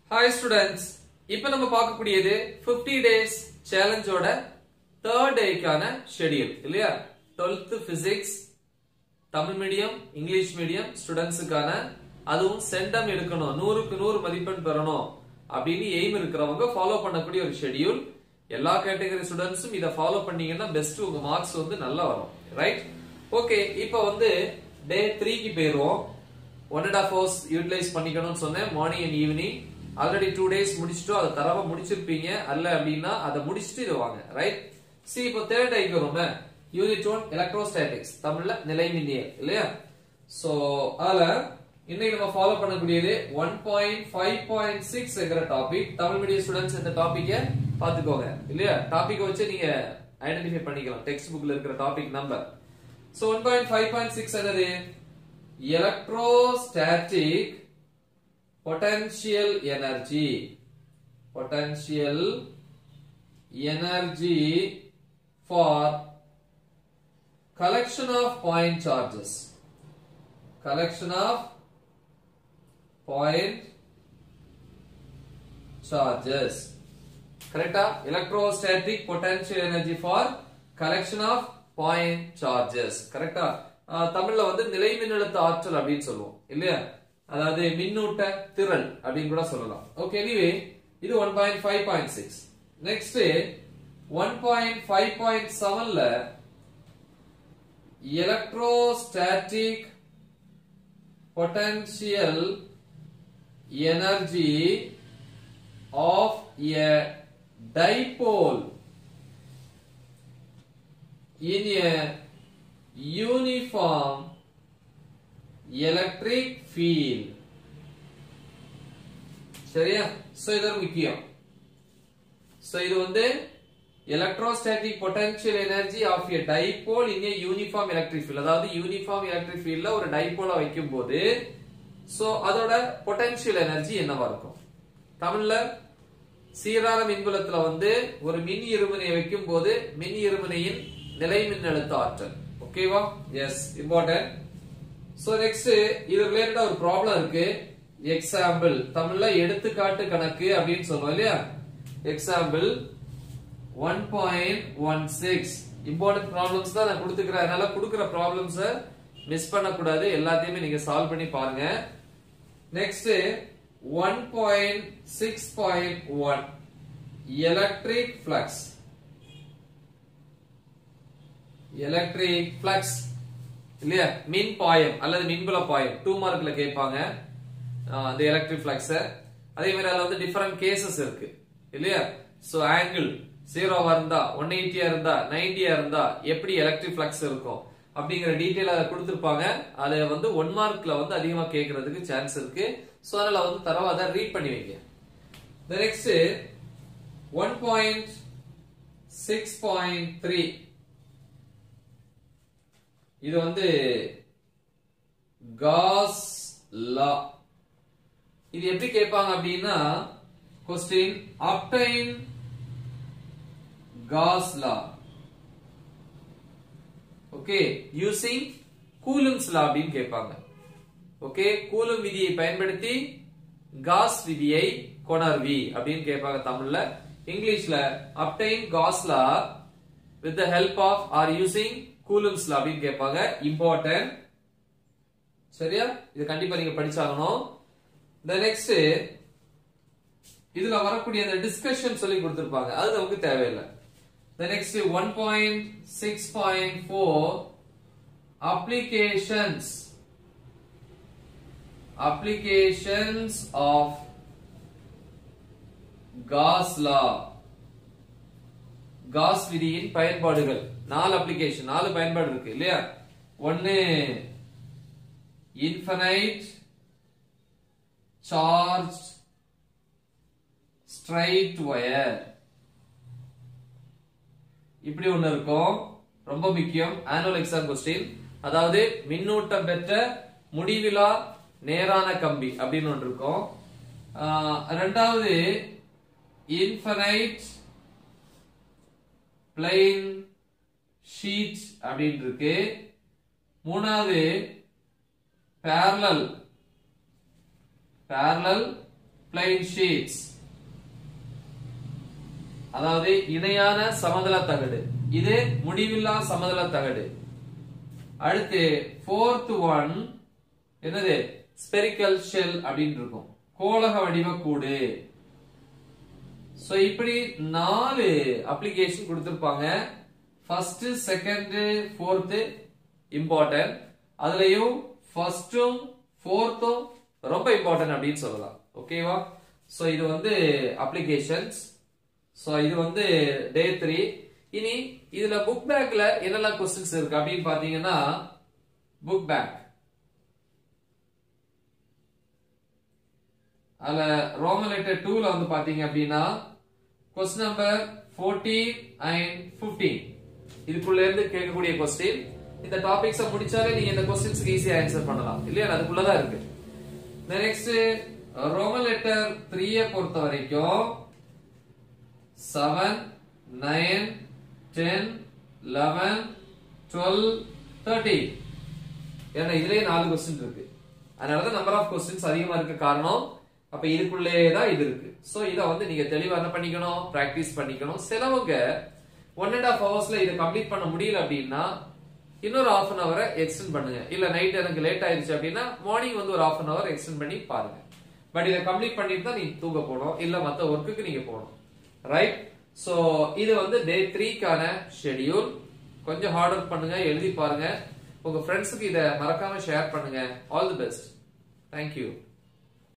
hi students இப்போ நம்ம பார்க்கக்கூடியது 50 டேஸ் சேலஞ்சோட தேர்ட் டேக்கான ஷெட்யூல் இல்லையா 12th physics Tamil medium English medium ஸ்டூடெண்ட்ஸுக்கான அதுவும் சென்டம் எடுக்கணும் நூறுக்கு நூறு மதிப்பெண் பெறணும் அப்படின்னு எய்ம் இருக்கிறவங்க ஃபாலோ பண்ணக்கூடிய ஒரு ஷெட்யூல் எல்லா கேட்டகரி ஸ்டூடெண்ட்ஸும் இதை ஃபாலோ பண்ணீங்கன்னா பெஸ்ட் உங்க மார்க்ஸ் வந்து நல்லா வரும் ரைட் ஓகே இப்போ வந்து டே த்ரீக்கு போயிருவோம் one and half hours utilise பண்ணிக்கணும்னு சொன்னேன் morning and evening already two days முடிச்சுட்டோம் அதை தரவா முடிச்சிருப்பீங்க அல்ல அப்படின்னா அதை முடிச்சுட்டு இது வாங்க ரைட் சி இப்போ தேர்ட் ஐக்கு வரும்ல யூனிட் ஒன் எலக்ட்ரோஸ்டாட்டிக்ஸ் தமிழ்ல நிலைமின்னியல் இல்லையா சோ அதுல இன்னைக்கு நம்ம ஃபாலோ பண்ணக்கூடியது ஒன் பாயிண்ட் ஃபைவ் பாயிண்ட் சிக்ஸ்ங்கிற டாபிக் தமிழ் மீடியம் ஸ்டூடெண்ட்ஸ் இந்த டாபிக்க பாத்துக்கோங்க இல்லையா டாபிக் வச்சு நீங்க ஐடென்டிஃபை பண்ணிக்கலாம் டெக்ஸ்ட் புக்ல இருக்கிற topic number so one point five point six என்னது electrostatic potential energy potential energy for collection of point charges collection of point charges கரெக்டா electrostatic potential energy for collection of point charges கரெக்டா தமிழ்ல வந்து நிலை மின்னழுத்த ஆற்றல் அப்படின்னு சொல்லுவோம் இல்லையா அதாவது மின்னூட்ட திறன் அப்படின்னு கூட சொல்லலாம் ஓகே எனிவே இது one point five point six next one point five point செவன்ல electrostatic potential energy of a dipole in a uniform electric field சரியா சோ இது ஒரு முக்கியம் சோ இது வந்து electrostatic potential energy of a dipole in a uniform electric field அதாவது uniform electric ஃபீல்ட்ல ஒரு டைபோல வைக்கும் போது சோ அதோட பொட்டன்ஷியல் எனர்ஜி என்னவா இருக்கும் தமிழ்ல சீரான மின்புலத்துல வந்து ஒரு மின் இருமுனையை வைக்கும் போது மின் இருமுனையின் நிலை மின்னழுத்த ஆற்றல் ஓகேவா எஸ் இம்பார்ட்டன்ட் சோ நெக்ஸ்ட் இது ரிலேட்டடா ஒரு ப்ராப்ளம் இருக்கு எக்ஸாம்பிள் தமிழ்ல எடுத்துக்காட்டு கணக்கு அப்படின்னு சொல்லுவோம் இல்லையா example one point one six important problems தான் நான் கொடுத்துக்கிறேன் அதனால கொடுக்குற ப்ராப்ளம்ஸ மிஸ் பண்ணக்கூடாது எல்லாத்தையுமே நீங்க சால்வ் பண்ணி பாருங்க next one point six point one electric flux electric flux இல்லையா மின் பாயம் அல்லது மின்புல பாயம் டூ மார்க்ல கேட்பாங்க அந்த எலக்ட்ரிக் பிளக்ஸ் அதே மாதிரி அதுல வந்து டிஃபரெண்ட் கேசஸ் இருக்கு இல்லையா சோ ஆங்கிள் ஜீரோவா இருந்தா ஒன் எயிட்டியா இருந்தா நைன்டியா இருந்தா எப்படி எலக்ட்ரிக் பிளக்ஸ் இருக்கும் அப்படிங்கிற டீட்டெயில் அதை கொடுத்திருப்பாங்க அதை வந்து ஒன் மார்க்ல வந்து அதிகமா கேட்கறதுக்கு சான்ஸ் இருக்கு சோ அதனால வந்து தரவா அதை ரீட் பண்ணி வைங்க next one point six point three இது வந்து காஸ் லா இது எப்படி கேட்பாங்க அப்படின்னா question obtain Gauss law okay using Coulomb's law அப்படின்னு கேட்பாங்க ஓகே கூலும் விதியை பயன்படுத்தி காஸ் விதியை கொணர்வி அப்படின்னு கேட்பாங்க தமிழ்ல இங்கிலீஷ்ல obtain Gauss law with the help of or using Coulomb's law அப்படின்னு கேட்பாங்க இம்பார்ட்டன்ட் சரியா இது கண்டிப்பா நீங்க படிச்சாகணும் இந்த நெக்ஸ்ட் இதுல வரக்கூடிய அந்த டிஸ்கஷன் சொல்லி கொடுத்திருப்பாங்க அது நமக்கு தேவையில்லை the next 1.6.4 applications applications of Gauss law Gauss விதியின் பயன்பாடுகள் நாலு அப்ளிகேஷன் நாலு பயன்பாடு இருக்கு இல்லையா ஒன்னு இன்ஃபனைட் சார்ஜ் ஸ்ட்ரைட் ஒயர் இப்படி ஒண்ணு இருக்கும் ரொம்ப முக்கியம் ஆனுவல் எக்ஸாம் கொஸ்டின் அதாவது மின்னூட்டம் பெற்ற முடிவிலா நேரான கம்பி அப்படின்னு ஒன்று இருக்கும் ரெண்டாவது இன்ஃபனைட் பிளைன் ஷீட் அப்படின்னு இருக்கு மூணாவது parallel parallel பிளைன் ஷீட்ஸ் அதாவது இணையான சமதள தகடு இது முடிவில்லா சமதள தகடு அடுத்து ஃபோர்த் ஒன் என்னது ஸ்பெரிக்கல் ஷெல் அப்படின்னு இருக்கும் கோளக வடிவ கூடு சோ இப்படி நாலு அப்ளிகேஷன் கொடுத்திருப்பாங்க ஃபர்ஸ்ட் செகண்ட் ஃபோர்த் இம்பார்ட்டன்ட் அதுலயும் ஃபர்ஸ்டும் ஃபோர்த்தும் ரொம்ப இம்பார்ட்டன்ட் அப்படின்னு சொல்லலாம் ஓகேவா சோ இது வந்து அப்ளிகேஷன்ஸ் சோ இது வந்து டே த்ரீ இனி இதுல புக் பேக்ல என்னெல்லாம் கொஸ்டின்ஸ் இருக்கு அப்படின்னு பாத்தீங்கன்னா புக் பேக் அதுல ரோமன் லெட்டர் டூல வந்து பாத்தீங்க அப்படின்னா question number fourteen and fifteen இதுக்குள்ள இருந்து கேட்கக்கூடிய கொஸ்டின் இந்த டாபிக்ஸ முடிச்சாலே நீங்க இந்த கொஸ்டின்ஸ்க்கு ஈஸியா ஆன்சர் பண்ணலாம் இல்லையா அதுக்குள்ளதான் இருக்கு நெக்ஸ்ட் ரோமன் லெட்டர் த்ரீய பொறுத்த வரைக்கும் seven nine ten eleven twelve thirteen ஏன்னா இதுலயே நாலு கொஸ்டின் இருக்கு அதனாலதான் நம்பர் ஆஃப் கொஸ்டின்ஸ் அதிகமா இருக்க காரணம் அப்ப இதுக்குள்ளே தான் இது இருக்கு சோ இத வந்து நீங்க தெளிவா என்ன பண்ணிக்கணும் பிராக்டிஸ் பண்ணிக்கணும் சிலவங்க ஒன் அண்ட் ஹாஃப் ஹவர்ஸ்ல இதை கம்ப்ளீட் பண்ண முடியல அப்படின்னா இன்னொரு ஹாஃப் அன் ஹவரை எக்ஸ்டெண்ட் பண்ணுங்க இல்ல நைட் எனக்கு லேட் ஆயிருச்சு அப்படின்னா மார்னிங் வந்து ஒரு ஹாஃப் அன் ஹவர் எக்ஸ்டெண்ட் பண்ணி பாருங்க பட் இதை கம்ப்ளீட் பண்ணிட்டு தான் நீங்க தூங்க போகணும் இல்ல மத்த ஒர்க்குக்கு நீங்க போகணும் ரைட் சோ இது வந்து டே த்ரீக்கான ஷெடியூல் கொஞ்சம் ஹார்ட் ஒர்க் பண்ணுங்க எழுதி பாருங்க உங்க ஃப்ரெண்ட்ஸுக்கு இதை மறக்காம ஷேர் பண்ணுங்க ஆல் தி பெஸ்ட் தேங்க்யூ